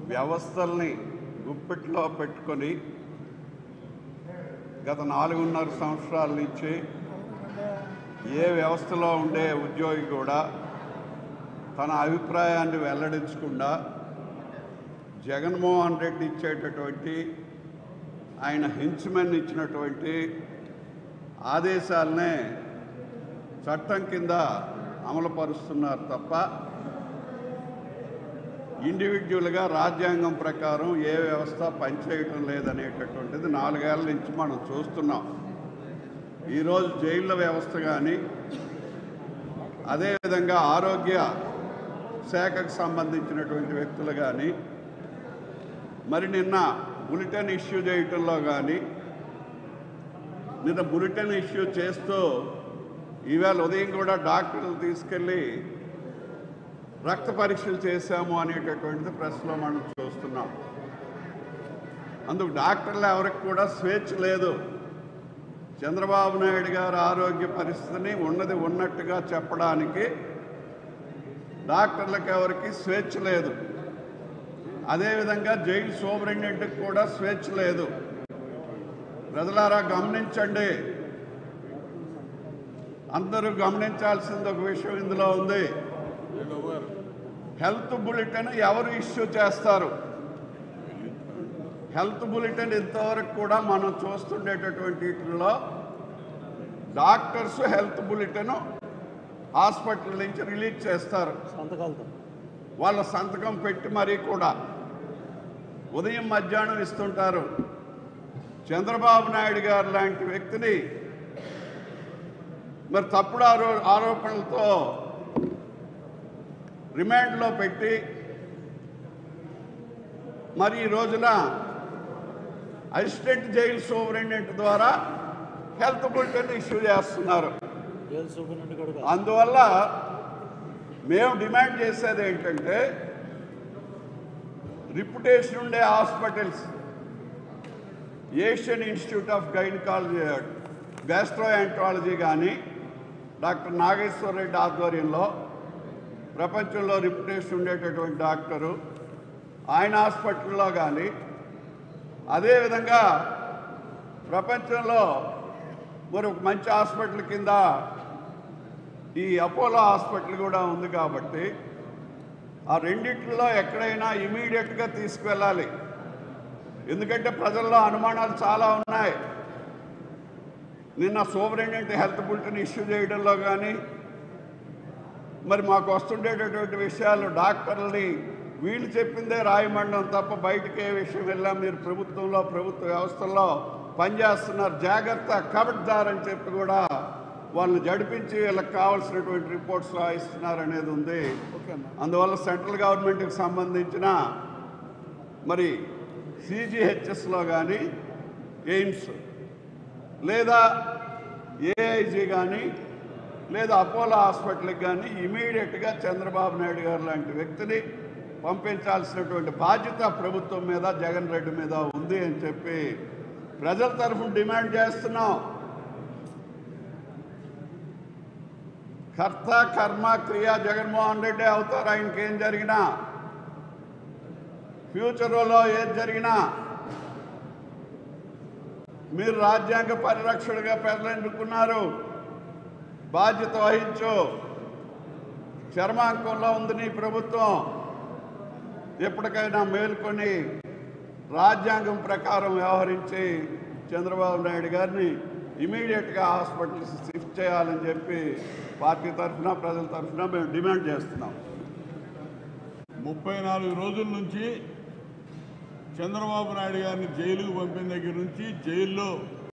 వ్యవస్థల్ని గుప్పెట్లో పెట్టుకొని గత నాలుగున్నర సంవత్సరాల నుంచి ఏ వ్యవస్థలో ఉండే ఉద్యోగి కూడా తన అభిప్రాయాన్ని వెల్లడించకుండా జగన్మోహన్ రెడ్డి ఇచ్చేటటువంటి ఆయన హింసమని ఇచ్చినటువంటి ఆదేశాలనే చట్టం కింద అమలుపరుస్తున్నారు తప్ప ఇండివిజువల్గా రాజ్యాంగం ప్రకారం ఏ వ్యవస్థ పనిచేయటం లేదనేటటువంటిది నాలుగేళ్ల నుంచి మనం చూస్తున్నాం ఈరోజు జైళ్ళ వ్యవస్థ కానీ అదేవిధంగా ఆరోగ్య శాఖకు సంబంధించినటువంటి వ్యక్తులు కానీ మరి నిన్న బులెటిన్ ఇష్యూ చేయటంలో కానీ నిన్న బులెటిన్ ఇష్యూ చేస్తూ ఈవేళ ఉదయం కూడా డాక్టర్లు తీసుకెళ్ళి రక్త పరీక్షలు చేశాము అనేటటువంటిది ప్రెస్లో మనం చూస్తున్నాం అందుకు డాక్టర్లు ఎవరికి కూడా స్వేచ్ఛ లేదు చంద్రబాబు నాయుడు గారి ఆరోగ్య పరిస్థితిని ఉన్నది ఉన్నట్టుగా చెప్పడానికి డాక్టర్లకు ఎవరికి స్వేచ్ఛ లేదు అదేవిధంగా జైలు సూపరింటెండెంట్కి కూడా స్వేచ్ఛ లేదు ప్రజలారా గమనించండి అందరూ గమనించాల్సింది ఒక విషయం ఇందులో ఉంది హెల్త్ బులెటిన్ ఎవరు ఇష్యూ చేస్తారు హెల్త్ బులెటిన్ ఇంతవరకు కూడా మనం చూస్తుండేటటువంటి వీటిల్లో డాక్టర్స్ హెల్త్ బులెటిన్ హాస్పిటల్ నుంచి రిలీజ్ చేస్తారు సంతకాలతో వాళ్ళ సంతకం పెట్టి మరీ కూడా ఉదయం మధ్యాహ్నం ఇస్తుంటారు చంద్రబాబు నాయుడు గారు లాంటి వ్యక్తిని మరి తప్పుడు ఆరో ఆరోపణలతో రిమాండ్లో పెట్టి మరి ఈ రోజున అసిస్టెంట్ జైలు సూపరింటెండెంట్ ద్వారా హెల్త్ బులెటిన్ ఇష్యూ చేస్తున్నారు జైలు సూపరింటెండెంట్ కూడా కాదు. అందువల్ల మేము డిమాండ్ చేసేది ఏంటంటే రిప్యుటేషన్ ఉండే hospitals Asian Institute of gynaecology gastroenterology కానీ డాక్టర్ నాగేశ్వర రెడ్డి ఆధ్వర్యంలో ప్రపంచంలో రిప్యుటేషన్ ఉండేటటువంటి డాక్టరు ఆయన హాస్పిటల్లో కానీ అదేవిధంగా ప్రపంచంలో మరి ఒక మంచి హాస్పిటల్ కింద ఈ అపోలో హాస్పిటల్ కూడా ఉంది కాబట్టి ఆ రెండిట్లో ఎక్కడైనా ఇమీడియట్గా తీసుకువెళ్ళాలి ఎందుకంటే ప్రజల్లో అనుమానాలు చాలా ఉన్నాయి నిన్న సూపరింటెండెంట్ హెల్త్ బులెటిన్ ఇష్యూ చేయడంలో కానీ మరి మాకు వస్తుండేటటువంటి విషయాలు డాక్టర్లని వీళ్ళు చెప్పిందే రాయమండం తప్ప బయటకి ఏ విషయం వెళ్ళా మీరు ప్రభుత్వంలో ప్రభుత్వ వ్యవస్థల్లో పనిచేస్తున్నారు జాగ్రత్త కబడ్దార్ అని చెప్పి కూడా వాళ్ళని జడిపించి వీళ్ళకి కావాల్సినటువంటి రిపోర్ట్స్ రాయిస్తున్నారు అనేది ఉంది ఓకే అన్న అందువల్ల సెంట్రల్ గవర్నమెంట్కి సంబంధించిన మరి సిజిహెచ్ఎస్లో కానీ ఎయిమ్స్ లేదా ఏఐజీ కానీ లేదా అపోలో హాస్పిటల్కి కానీ ఇమీడియట్గా చంద్రబాబు నాయుడు గారు లాంటి వ్యక్తిని పంపించాల్సినటువంటి బాధ్యత ప్రభుత్వం మీద జగన్ రెడ్డి మీద ఉంది అని చెప్పి ప్రజల తరఫున డిమాండ్ చేస్తున్నాం కర్త కర్మ క్రియ జగన్మోహన్ రెడ్డి అవుతారు ఆయనకి ఏం జరిగినా ఫ్యూచర్లో ఏది జరిగినా మీరు రాజ్యాంగ పరిరక్షణగా ప్రజలు ఎన్నుకున్నారు బాధ్యత వహించు చర్మాంకంలో ఉంది నీ ప్రభుత్వం ఎప్పటికైనా మేల్కొని రాజ్యాంగం ప్రకారం వ్యవహరించి చంద్రబాబు నాయుడు గారిని ఇమీడియట్గా హాస్పిటల్స్ షిఫ్ట్ చేయాలని చెప్పి పార్టీ తరఫున ప్రజల తరఫున మేము డిమాండ్ చేస్తున్నాం ముప్పై నాలుగు రోజుల నుంచి చంద్రబాబు నాయుడు గారిని జైలుకు పంపిన దగ్గర నుంచి జైల్లో